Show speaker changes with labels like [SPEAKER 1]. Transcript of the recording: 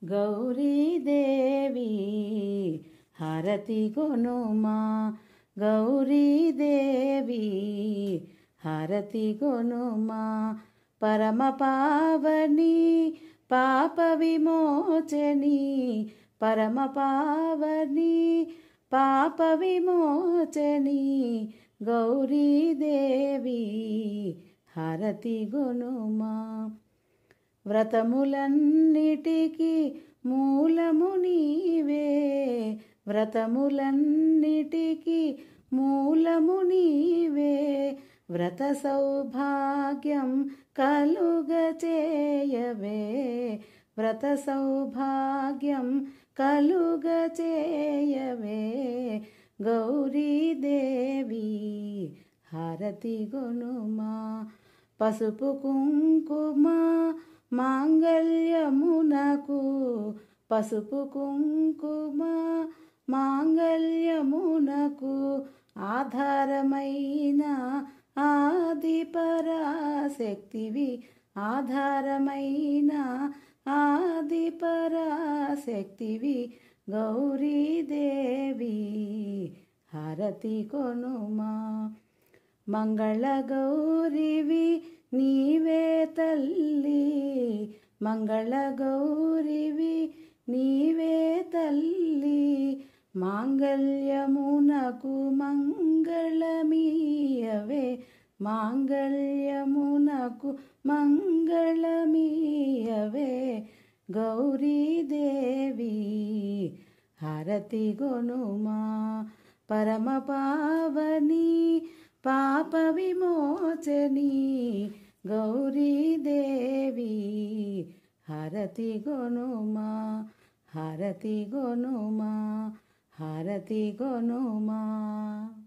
[SPEAKER 1] గౌరీదేవి హారతి గొనుమా గౌరీదేవి హారతి గొనుమా పరమ పావని పాప విమోచని పరమ పావని పాప విమోచని గౌరీదేవి హారతి గొనుమా వ్రతములన్నిటికీ మూలము నీవే వ్రతములన్నిటికీ మూలము నీవే వ్రత సౌభాగ్యం కలుగ చేయవే వ్రత సౌభాగ్యం కలుగ చేయవే గౌరీదేవి హారతి గొనుమా పసుపు కుంకుమ మాంగళ్యమునకు పసుపు కుంకుమ మాంగళ్యమునకు ఆధారమైన ఆది పరాశక్తివి ఆధారమైన ఆది పరాశక్తివి గౌరీదేవి హారతి కొనుమా మంగళ గౌరివి నీవే తల్లి మంగళ గౌరివి నీవే తల్లి మాంగళ్యమునకు మంగళమీయవే మాంగళ్యమునకు మంగళమీయవే గౌరీదేవి హారతి గొనుమా పరమ పావని పాప విమోచని గౌరీదేవి హారతి గొనుమా హారతి గొనుమా హారతి గొనుమా